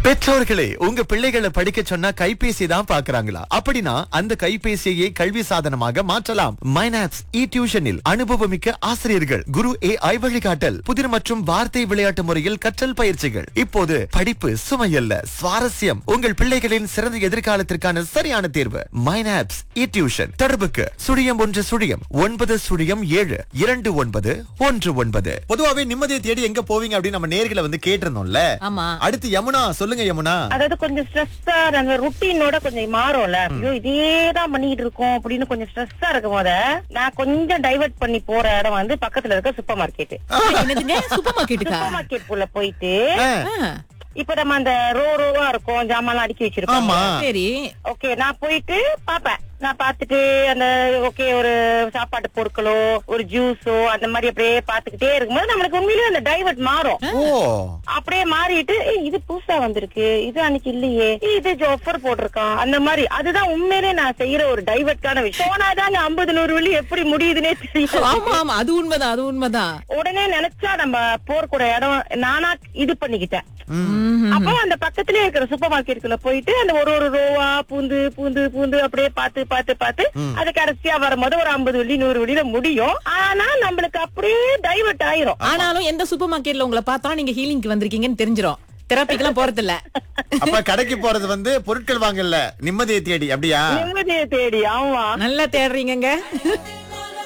பெற்றோர்களே உங்க பிள்ளைகளை படிக்க சொன்னா கைபேசி தான் பாக்குறாங்களா அப்படின்னா அந்த கைபேசியை கல்வி சாதனமாக மாற்றலாம் மைனாப்ஸ் இ டியூஷனில் அனுபவமிக்க ஆசிரியர்கள் குரு ஏ ஐ வழிகாட்டல் புதிர் மற்றும் வார்த்தை விளையாட்டு முறையில் கற்றல் பயிற்சிகள் இப்போது படிப்பு சுமையல்ல சுவாரஸ்யம் உங்கள் பிள்ளைகளின் சிறந்த எதிர்காலத்திற்கான சரியான தேர்வு மைனாப்ஸ் இ டியூஷன் தொடர்புக்கு சுழியம் ஒன்று சுழியம் ஒன்பது சுழியம் ஏழு இரண்டு ஒன்பது ஒன்று ஒன்பது பொதுவாவே நிம்மதியை தேடி எங்க போவீங்க அப்படின்னு நம்ம நேர்களை வந்து கேட்டிருந்தோம்ல ஆமா அடுத்து யமுனா சொல்லுங்க யமுனா அதாவது கொஞ்சம் ஸ்ட்ரெஸ்ஸா அந்த ருட்டீனோட கொஞ்சம் மாறும்ல ஐயோ இதேதான் பண்ணிட்டு இருக்கோம் அப்படின்னு கொஞ்சம் ஸ்ட்ரெஸ்ஸா இருக்கும் போத நான் கொஞ்சம் டைவர்ட் பண்ணி போற இடம் வந்து பக்கத்துல இருக்க சூப்பர் மார்க்கெட் என்னதுங்க சூப்பர் மார்க்கெட்டுக்கா சூப்பர் மார்க்கெட் குள்ள போயிட்டு ஆ, இப்ப நம்ம அந்த ரோ ரோவா இருக்கும் ஜாமான் அடுக்கி வச்சிருக்கோம் ஆமா சரி ஓகே நான் போயிட்டு பாப்பேன் நான் பாத்துட்டு அந்த ஓகே ஒரு சாப்பாட்டு பொருட்களோ ஒரு ஜூஸோ அந்த மாதிரி அப்படியே பாத்துக்கிட்டே இருக்கும்போது நம்மளுக்கு உண்மையிலேயே அந்த டைவர்ட் மாறும் ஓ அப்படியே மாறிட்டு "ஏய், இது புதுசா வந்திருக்கு இது அன்னைக்கு இல்லையே ஏய், இது ஜோஃபர் போட்டிருக்கான் அந்த மாதிரி அதுதான் உண்மையிலே நான் செய்யற ஒரு டைவர்ட்கான விஷயம் போனாதாங்க ஐம்பது நூறு வெள்ளி எப்படி முடியுதுன்னே தெரியும் ஆமா ஆமா அது உண்மைதான் அது உண்மைதான் உடனே நினைச்சா நம்ம போறக்கூட இடம் நானா இது பண்ணிக்கிட்டேன் ம்ஹும். அப்போ அந்த பக்கத்துலயே இருக்கிற சூப்பர் மார்க்கெட்டுக்குள்ள போயிட்டு அந்த ஒரு ஒரு ரோவா பூந்து பூந்து பூந்து அப்படியே பார்த்து பார்த்து பார்த்து அது கடைசியா வரும்போது ஒரு ஐம்பது வெள்ளி நூறு வெள்ளியில முடியும் ஆனா நம்மளுக்கு அப்படியே டைவர்ட் ஆயிரும் ஆனாலும் எந்த சூப்பர் மார்க்கெட்ல உங்களை பார்த்தா நீங்க ஹீலிங்க்கு வந்திருக்கீங்கன்னு தெரிஞ்சிரும் தெரப்பிக்கெல்லாம் போறது இல்ல அப்ப கடைக்கு போறது வந்து பொருட்கள் வாங்கல நிம்மதியை தேடி அப்படியா நிம்மதியை தேடி ஆமா நல்லா தேடுறீங்கங்க